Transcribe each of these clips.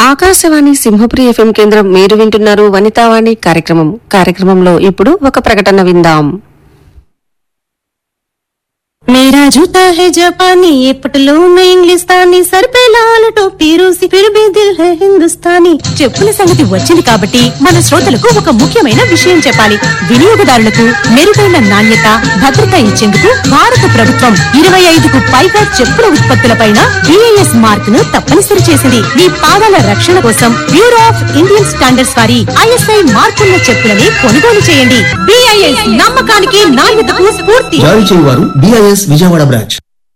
Akashvani Simhapuri FM కేంద్రం మీరు వింటున్నారు వనితావాణి కార్యక్రమం కార్యక్రమంలో ఇప్పుడు ఒక ప్రకటన విందాం मेरा जूता है जापानी ये पटलून इंग्लिस्तानी सर पे लाल टोपी रूसी फिर भी दिल है हिंदुस्तानी చెప్పుల సంగతి వచ్చింది కాబట్టి మన శ్రోతలకు ఒక ముఖ్యమైన విషయం చెప్పాలి వినియోగదారులకు మెరుగైన నాణ్యత భద్రత ఇచ్చేందుకు భారత ప్రభుత్వం ఇరవై ఐదుకు పైగా చెప్పుల ఉత్పత్తులపైన బిఐఎస్ మార్క్ ను తప్పనిసరి చేసింది మీ పాదాల రక్షణ కోసం బ్యూరో ఆఫ్ ఇండియన్ స్టాండర్డ్స్ వారి ఐఎస్ఐ మార్కున్న చెప్పులని కొనుగోలు చేయండి బిఐఎస్ నమ్మకానికి నాణ్యతకు స్ఫూర్తి జారీ చేయువారు BIS Vijayawada branch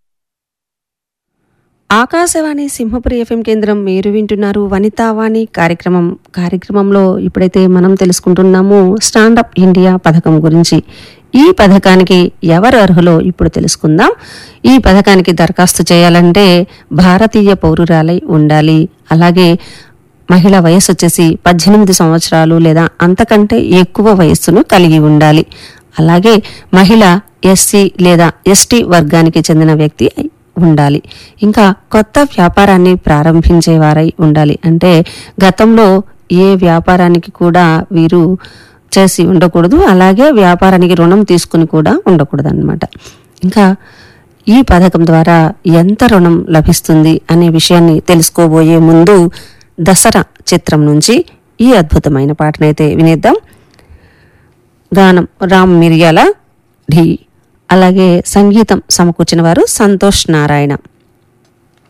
Akashvani Simhapuri FM కేంద్రం మీరు వింటున్నారు వనితావాణి కార్యక్రమం కార్యక్రమంలో ఇప్పుడైతే మనం తెలుసుకుంటున్నాము స్టాండప్ ఇండియా పథకం గురించి ఈ పథకానికి ఎవరు అర్హులో ఇప్పుడు తెలుసుకుందాం ఈ పథకానికి దరఖాస్తు చేయాలంటే భారతీయ పౌరురాలై ఉండాలి అలాగే మహిళ వయస్సు వచ్చేసి పద్దెనిమిది సంవత్సరాలు లేదా అంతకంటే ఎక్కువ వయస్సును కలిగి ఉండాలి అలాగే మహిళ ఎస్సీ లేదా ఎస్టీ వర్గానికి చెందిన వ్యక్తి అయి ఉండాలి ఇంకా కొత్త వ్యాపారాన్ని ప్రారంభించేవారై ఉండాలి అంటే గతంలో ఏ వ్యాపారానికి కూడా వీరు చేసి ఉండకూడదు అలాగే వ్యాపారానికి రుణం తీసుకుని కూడా ఉండకూడదు అనమాట ఇంకా ఈ పథకం ద్వారా ఎంత రుణం లభిస్తుంది అనే విషయాన్ని తెలుసుకోబోయే ముందు దసరా చిత్రం నుంచి ఈ అద్భుతమైన పాటనైతే వినేద్దాం గానం రామ్ మిరియాల ఢీ అలాగే సంగీతం సమకూర్చిన వారు సంతోష్ నారాయణ